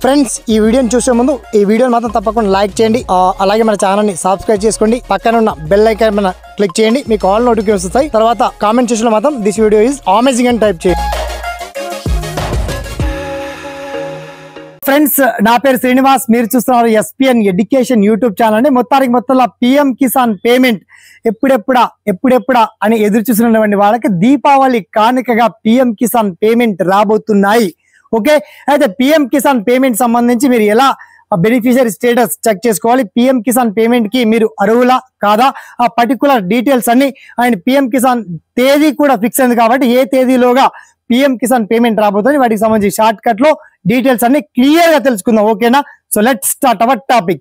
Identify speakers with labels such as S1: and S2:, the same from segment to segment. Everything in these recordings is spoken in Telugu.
S1: ఫ్రెండ్స్ ఈ వీడియోని చూసే ముందు ఈ వీడియోని మాత్రం తప్పకుండా లైక్ చేయండి ఆ, అలాగే మన ఛానల్ ని సబ్స్క్రైబ్ చేసుకోండి పక్కన ఉన్న బెల్ ఐకాన్ మీద క్లిక్ చేయండి మీకు ఆల్ నోటిఫికేషన్ వస్తాయి తర్వాత కామెంట్ సెక్షన్ లో మాత్రం దిస్ వీడియో ఈజ్ అమేజింగ్ అని టైప్ చేయండి ఫ్రెండ్స్ నా పేరు శ్రీనివాస్ మీరు చూస్తున్నారు ఎస్పిఎన్ ఎడ్యుకేషన్ యూట్యూబ్ ఛానల్ అండి మొత్తానికి మొత్తంలో పిఎం కిసాన్ పేమెంట్ ఎప్పుడెప్పుడా ఎప్పుడెప్పుడా అని ఎదురు చూస్తున్నటువంటి వాళ్ళకి దీపావళి కానుకగా పిఎం కిసాన్ పేమెంట్ రాబోతున్నాయి ఓకే అయితే పిఎం కిసాన్ పేమెంట్ సంబంధించి మీరు ఎలా బెనిఫిషియరీ స్టేటస్ చెక్ చేసుకోవాలి పిఎం కిసాన్ పేమెంట్ కి మీరు అర్హులా కాదా ఆ పర్టికులర్ డీటెయిల్స్ అన్ని అండ్ పిఎం కిసాన్ తేదీ కూడా ఫిక్స్ అయింది కాబట్టి ఏ తేదీలోగా పిఎం కిసాన్ పేమెంట్ రాబోతుంది వాటికి సంబంధించి షార్ట్ కట్ లో డీటెయిల్స్ అన్ని క్లియర్ గా తెలుసుకుందాం ఓకేనా so let start our topic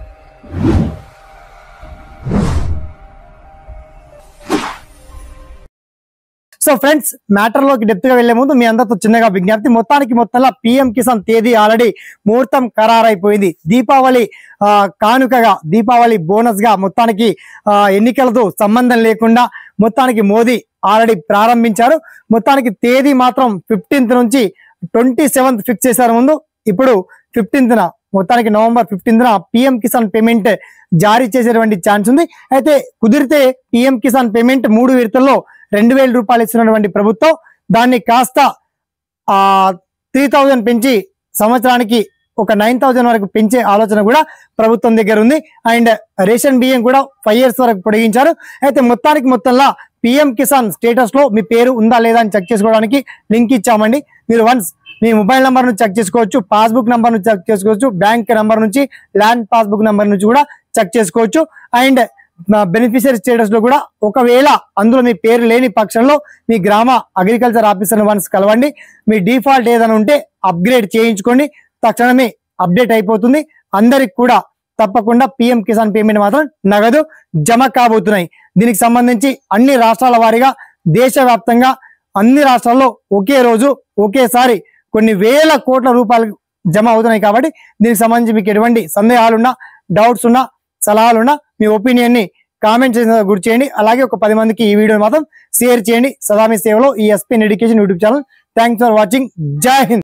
S1: so friends matter లోకి డెప్త్ గా వెళ్లే ముందు మీ అందరితో చిన్నగా విజ్ఞప్తి మొత్తానికి మొత్తంలో పిఎం కిసాన్ తేదీ ఆల్రెడీ ముహూర్తం ఖరారైపోయింది దీపావళి ఆ, కానుకగా దీపావళి బోనస్ గా మొత్తానికి ఆ, ఎన్నికలతో సంబంధం లేకుండా మొత్తానికి మోదీ ఆల్రెడీ ప్రారంభించారు మొత్తానికి తేదీ మాత్రం ఫిఫ్టీన్త్ నుంచి ట్వంటీ సెవెంత్ ఫిక్స్ చేశారు ముందు ఇప్పుడు ఫిఫ్టీన్త్ మొత్తానికి November fifteenth PM Kisan payment జారీ చేసేటువంటి ఛాన్స్ ఉంది అయితే కుదిరితే పిఎం కిసాన్ పేమెంట్ మూడు విడతల్లో రెండు వేల రూపాయలు ఇస్తున్నటువంటి ప్రభుత్వం దాన్ని కాస్త ఆ త్రీ థౌజండ్ పెంచి సంవత్సరానికి ఒక నైన్ థౌజండ్ వరకు పెంచే ఆలోచన కూడా ప్రభుత్వం దగ్గర ఉంది అండ్ రేషన్ బియ్యం కూడా ఫైవ్ ఇయర్స్ వరకు పొడిగించారు అయితే మొత్తానికి మొత్తంలో పిఎం కిసాన్ స్టేటస్ లో మీ పేరు ఉందా లేదా అని చెక్ చేసుకోవడానికి లింక్ ఇచ్చామండి మీరు వన్స్ మీ మొబైల్ నంబర్ నుంచి చెక్ చేసుకోవచ్చు పాస్బుక్ నంబర్ నుంచి చెక్ చేసుకోవచ్చు బ్యాంక్ నంబర్ నుంచి ల్యాండ్ పాస్బుక్ నంబర్ నుంచి కూడా చెక్ చేసుకోవచ్చు అండ్ బెనిఫిషియరీ స్టేటస్ లో కూడా ఒకవేళ అందులో మీ పేరు లేని పక్షంలో మీ గ్రామ అగ్రికల్చర్ ఆఫీసర్ వన్స్ కలవండి మీ డిఫాల్ట్ ఏదైనా ఉంటే అప్గ్రేడ్ చేయించుకోండి తక్షణమే అప్డేట్ అయిపోతుంది అందరికి కూడా తప్పకుండా పిఎం కిసాన్ పేమెంట్ మాత్రం నగదు జమ కాబోతున్నాయి దీనికి సంబంధించి అన్ని రాష్ట్రాల వారీగా దేశవ్యాప్తంగా అన్ని రాష్ట్రాల్లో ఒకే రోజు ఒకేసారి కొన్ని వేల కోట్ల రూపాయలు జమ అవుతున్నాయి కాబట్టి దీనికి సంబంధించి మీకు ఎటువంటి సందేహాలున్నా డౌట్స్ ఉన్నా సలహాలున్నా మీ ఒపీనియన్ ని కామెంట్ చేసిన గుర్తు చేయండి అలాగే ఒక పది మందికి ఈ వీడియో మాత్రం షేర్ చేయండి సదా మీ సేవలో ఈ SPN education YouTube channel thanks for watching జై హింద్